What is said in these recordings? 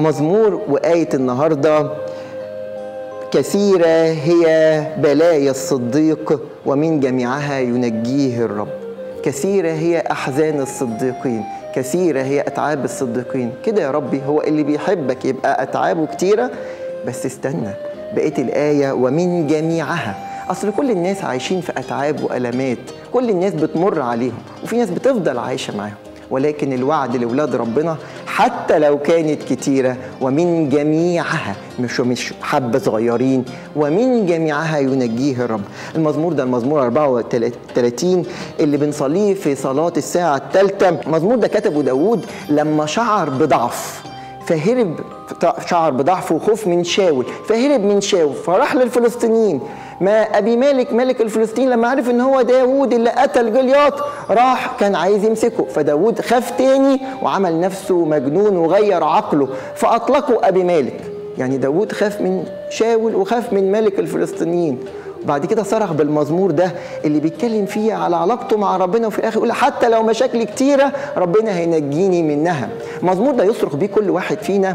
مزمور وآية النهارده كثيرة هي بلايا الصديق ومن جميعها ينجيه الرب كثيرة هي أحزان الصديقين كثيرة هي أتعاب الصديقين كده يا ربي هو اللي بيحبك يبقى أتعابه كتيرة بس استنى بقيت الآية ومن جميعها أصل كل الناس عايشين في أتعاب وألمات كل الناس بتمر عليهم وفي ناس بتفضل عايشة معاهم ولكن الوعد لأولاد ربنا حتى لو كانت كتيرة ومن جميعها مش مش حبة صغيرين ومن جميعها ينجيه الرب المزمور ده المزمور 34 اللي بنصليه في صلاة الساعة الثالثة المزمور ده كتبه داود لما شعر بضعف فهرب شعر بضعف وخوف من شاول فهرب من شاول فراح للفلسطينيين ما ابي مالك ملك الفلسطين لما عرف ان هو داوود اللي قتل جلياط راح كان عايز يمسكه فداوود خاف تاني وعمل نفسه مجنون وغير عقله فاطلقوا ابي مالك يعني داوود خاف من شاول وخاف من ملك الفلسطينيين بعد كده صرخ بالمزمور ده اللي بيتكلم فيه على علاقته مع ربنا وفي الاخر يقول حتى لو مشاكل كتيره ربنا هينجيني منها المزمور ده يصرخ بيه كل واحد فينا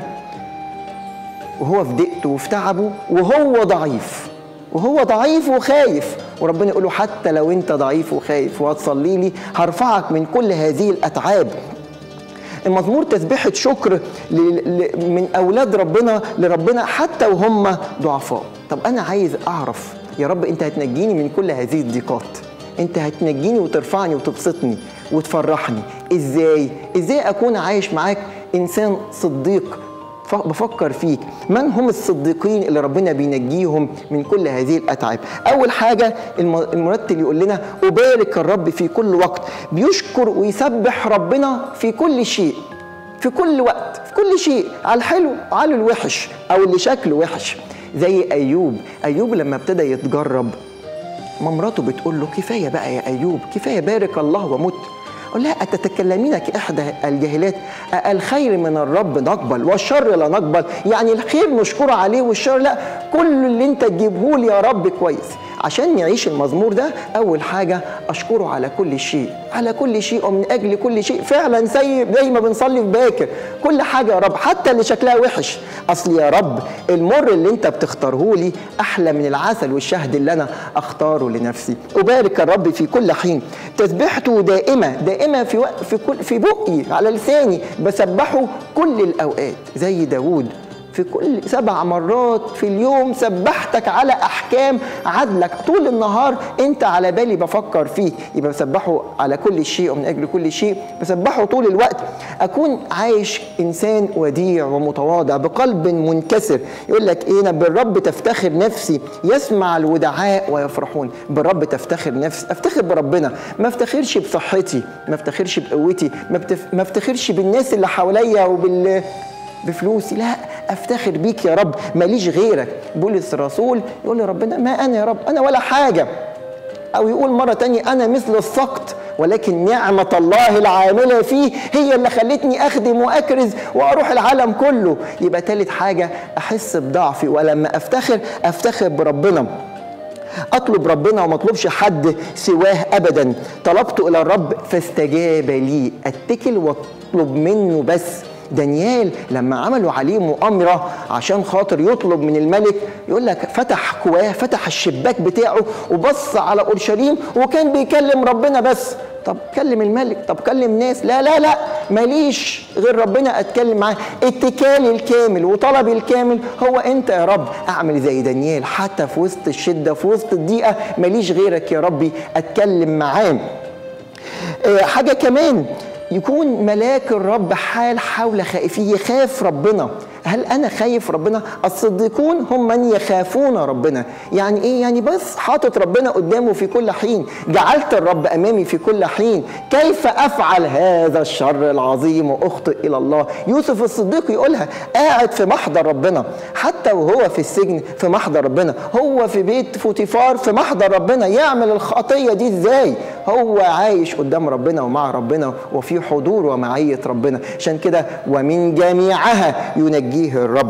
وهو في ضيقته وفي تعبه وهو ضعيف وهو ضعيف وخايف وربنا يقول له حتى لو انت ضعيف وخايف وهتصلي لي هرفعك من كل هذه الاتعاب المزمور تسبيحة شكر من أولاد ربنا لربنا حتى وهم ضعفاء طب أنا عايز أعرف يا رب أنت هتنجيني من كل هذه الضيقات أنت هتنجيني وترفعني وتبسطني وتفرحني إزاي؟ إزاي أكون عايش معاك إنسان صديق بفكر فيك من هم الصديقين اللي ربنا بينجيهم من كل هذه الأتعاب أول حاجة المرتل يقول لنا أبارك الرب في كل وقت بيشكر ويسبح ربنا في كل شيء في كل وقت في كل شيء على الحلو وعلى الوحش أو اللي شكله وحش زي أيوب أيوب لما ابتدى يتجرب ما مراته بتقول له كفاية بقى يا أيوب كفاية بارك الله ومت قال لها أتتكلمين كإحدى الجاهلات الخير من الرب نقبل والشر لا نقبل يعني الخير نشكر عليه والشر لا كل اللي انت تجيبه لي يا رب كويس عشان نعيش المزمور ده أول حاجة أشكره على كل شيء على كل شيء ومن أجل كل شيء فعلا زي زي ما بنصلي في باكر كل حاجة يا رب حتى اللي شكلها وحش أصل يا رب المر اللي أنت بتختاره لي أحلى من العسل والشهد اللي أنا أختاره لنفسي أبارك الرب في كل حين تسبيحته دائمة دائمة في وق... في كل في بقي على لساني بسبحه كل الأوقات زي داوود في كل سبع مرات في اليوم سبحتك على احكام عدلك طول النهار انت على بالي بفكر فيك يبقى بسبحه على كل شيء ومن اجل كل شيء بسبحه طول الوقت اكون عايش انسان وديع ومتواضع بقلب منكسر يقول لك ايه بالرب تفتخر نفسي يسمع الودعاء ويفرحون بالرب تفتخر نفسي افتخر بربنا ما افتخرش بصحتي ما افتخرش بقوتي ما, بتف... ما افتخرش بالناس اللي حواليا وبال بفلوسي لا افتخر بيك يا رب ماليش غيرك بولس الرسول يقول لربنا ما انا يا رب انا ولا حاجه او يقول مره تانية انا مثل السقط ولكن نعمة الله العاملة فيه هي اللي خلتني أخدم وأكرز وأروح العالم كله يبقى تالت حاجة أحس بضعفي ولما أفتخر أفتخر بربنا اطلب ربنا وما اطلبش حد سواه ابدا طلبت الى الرب فاستجاب لي اتكل واطلب منه بس دانيال لما عملوا عليه مؤامره عشان خاطر يطلب من الملك يقول لك فتح كواه فتح الشباك بتاعه وبص على اورشليم وكان بيكلم ربنا بس طب كلم الملك طب كلم ناس لا لا لا ماليش غير ربنا اتكلم معاه اتكالي الكامل وطلبي الكامل هو انت يا رب اعمل زي دانيال حتى في وسط الشده في وسط الضيقه ماليش غيرك يا ربي اتكلم معاه اه حاجه كمان يكون ملاك الرب حال حول خائفيه يخاف ربنا هل انا خايف ربنا الصديقون هم من يخافون ربنا يعني ايه يعني بس حاطط ربنا قدامه في كل حين جعلت الرب امامي في كل حين كيف افعل هذا الشر العظيم واخطئ الى الله يوسف الصديق يقولها قاعد في محضر ربنا حتى وهو في السجن في محضر ربنا هو في بيت فوتيفار في محضر ربنا يعمل الخطيه دي ازاي هو عايش قدام ربنا ومع ربنا وفي حضور ومعيه ربنا عشان كده ومن جميعها ينجي ينجيه الرب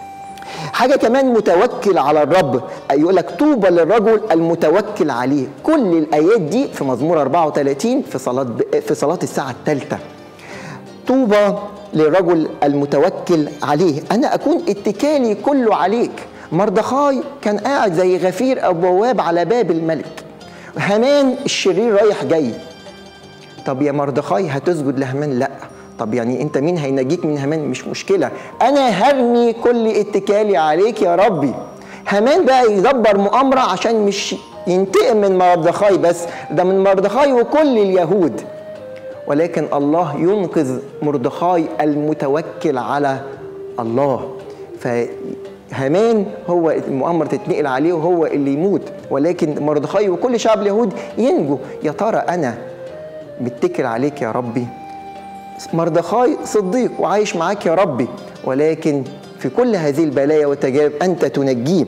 حاجة كمان متوكل على الرب يقول لك طوبى للرجل المتوكل عليه كل الآيات دي في مزمور 34 في صلاة في صلاة الساعة الثالثة طوبى للرجل المتوكل عليه انا اكون اتكالي كله عليك مردخاي كان قاعد زي غفير او بواب على باب الملك هامان الشرير رايح جاي طب يا مردخاي هتسجد لهامان لا طب يعني انت مين هينجيك من هامان مش مشكله انا هرمي كل اتكالي عليك يا ربي هامان بقى يدبر مؤامره عشان مش ينتقم من مردخاي بس ده من مردخاي وكل اليهود ولكن الله ينقذ مردخاي المتوكل على الله فهامان هو المؤامرة تتنقل عليه وهو اللي يموت ولكن مردخاي وكل شعب اليهود ينجو يا ترى أنا متكل عليك يا ربي مردخاي صديق وعايش معاك يا ربي ولكن في كل هذه البلايا والتجارب أنت تنجيه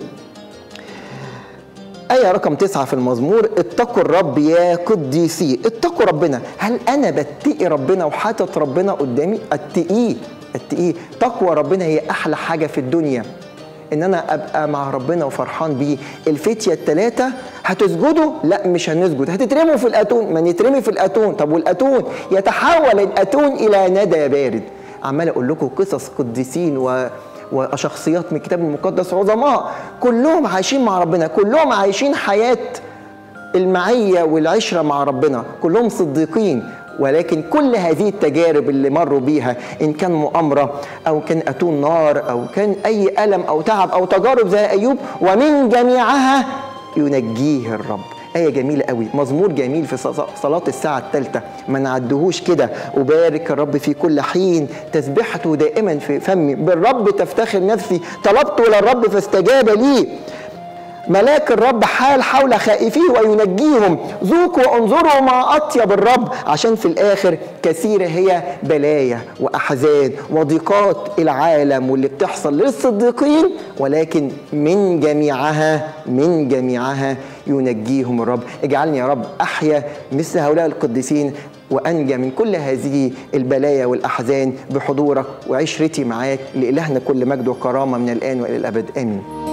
آية رقم تسعة في المزمور اتقوا الرب يا قديسي اتقوا ربنا هل أنا بتقي ربنا وحاطط ربنا قدامي اتقيه اتقيه تقوى ربنا هي أحلى حاجة في الدنيا ان انا ابقى مع ربنا وفرحان بيه الفتيه الثلاثه هتسجدوا لا مش هنسجد هتترموا في الاتون ما نترمي في الاتون طب والاتون يتحول الاتون الى ندى بارد عمال اقول لكم قصص قديسين و وشخصيات من الكتاب المقدس عظماء كلهم عايشين مع ربنا كلهم عايشين حياة المعية والعشرة مع ربنا كلهم صديقين ولكن كل هذه التجارب اللي مروا بيها إن كان مؤامرة أو كان أتون نار أو كان أي ألم أو تعب أو تجارب زي أيوب ومن جميعها ينجيه الرب آية جميلة قوي مزمور جميل في صلاة الساعة الثالثة ما نعدهوش كده أبارك الرب في كل حين تسبحته دائما في فمي بالرب تفتخر نفسي طلبت للرب فاستجاب لي ملاك الرب حال حول خائفيه وينجيهم ذوقوا وانظروا ما اطيب الرب عشان في الاخر كثيره هي بلايا واحزان وضيقات العالم واللي بتحصل للصديقين ولكن من جميعها من جميعها ينجيهم الرب اجعلني يا رب احيا مثل هؤلاء القديسين وانجى من كل هذه البلايا والاحزان بحضورك وعشرتي معاك لالهنا كل مجد وكرامه من الان والى الابد امين